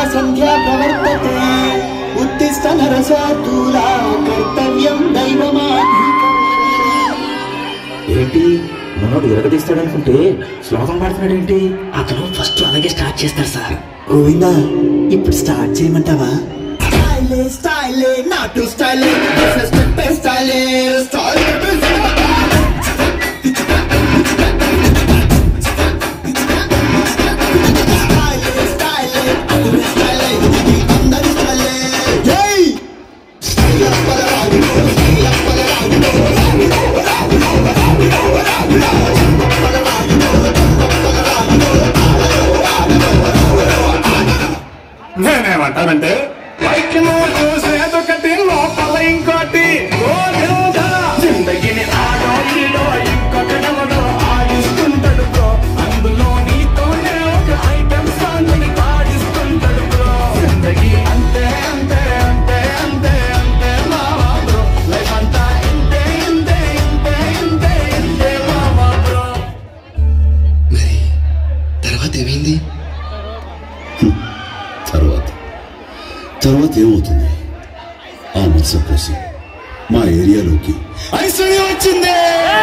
సంధ్యా ప్రవర్తతే ఉత్తిష్ట నరసాతూలా కర్తవ్యం దైవమా ఏంటి మనోడు ఎరగదీస్తాడనుకుంటే శ్లోకం పాడుతున్నాడు ఏంటి అతను ఫస్ట్ అలాగే స్టార్ట్ చేస్తారు సార్ గోవిందా ఇప్పుడు స్టార్ట్ చేయమంటావా స్టైలే స్టైలే నాటు స్టైలే బిజినెస్ స్టైలే స్టైల్ నేనేమంటానంటే పైకి నువ్వు చూసేదొకటి లోపల ఇంకోటి గోవిందా. జిందగీని ఆడో ఈడో ఇంకొకడెవడో ఆడిస్తుంటాడు బ్రో అందులో నీతోనే ఒక ఐటమ్ సాంగ్ ని పాడిస్తుంటాడు బ్రో జిందగీ అంతే అంతే అంతే అంతే అంతే మావా బ్రో లైఫ్ అంతా ఇంతే ఇంతే ఇంతే ఇంతే ఇంతే మావా బ్రో మరి తర్వాత ఏమైంది తర్వాత తర్వాత ఏమవుతుంది ఆ మత్స్య కోసం మా ఏరియాలోకి ఐశ్వర్యం వచ్చింది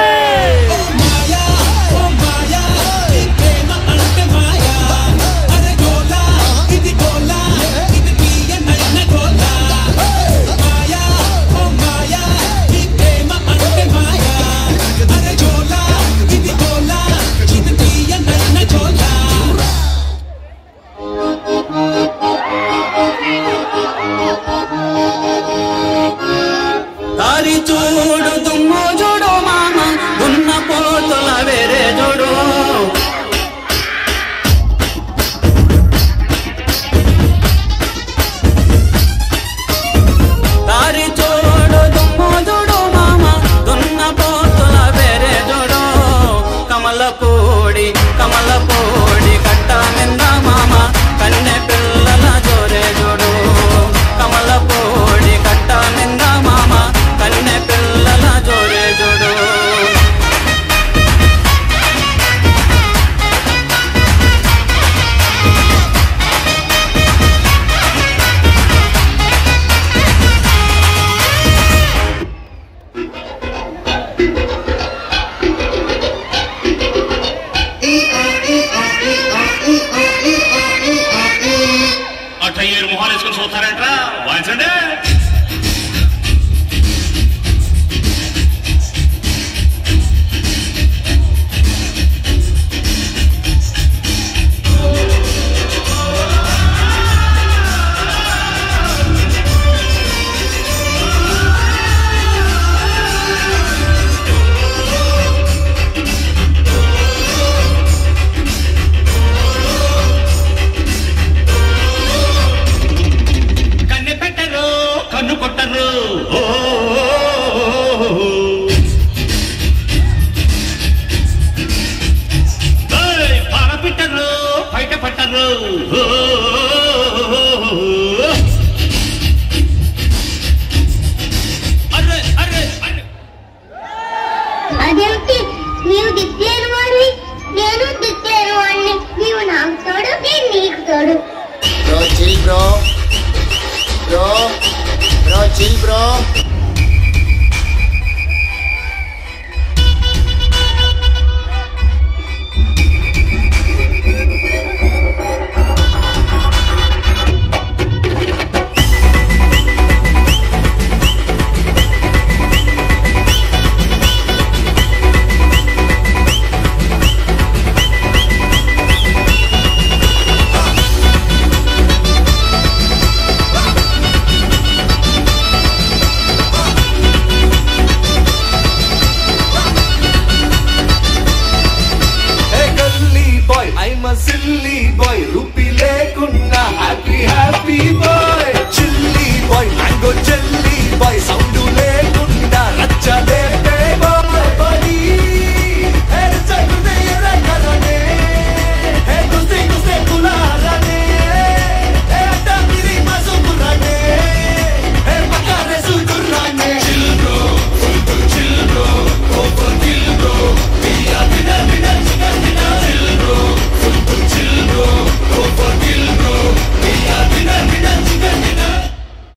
దారి చూడు దుమ్ము చూడు మామ ఉన్న పోతుల వేరే చూడు దారి చూడు దుమ్ము చూడు మామ దున్న పోతుల వేరే చూడు కమలపూడి కమలపూడి కట్ట నింద మామ కన్నె పిల్లల జోరే చూడు కమలపూడి కట్ట నింద మామ కన్నె పిల్లల జోరే చూడు అట్ట ఏడు మొహాలు వేసుకొని చూస్తారంట్రా వాయించండి కన్నె పెట్టరు కన్ను కొట్టరు ఓ ఏయ్, పార పెట్టరు బయట పట్టరు ఓ అరే అరే అరే అదేమిటి నీవు దిక్కులేని వాడివి నేను దిక్కులేని వాడిని నీవు నాకు తోడు నేను నీకు తోడు bro chill bro bro bro chill bro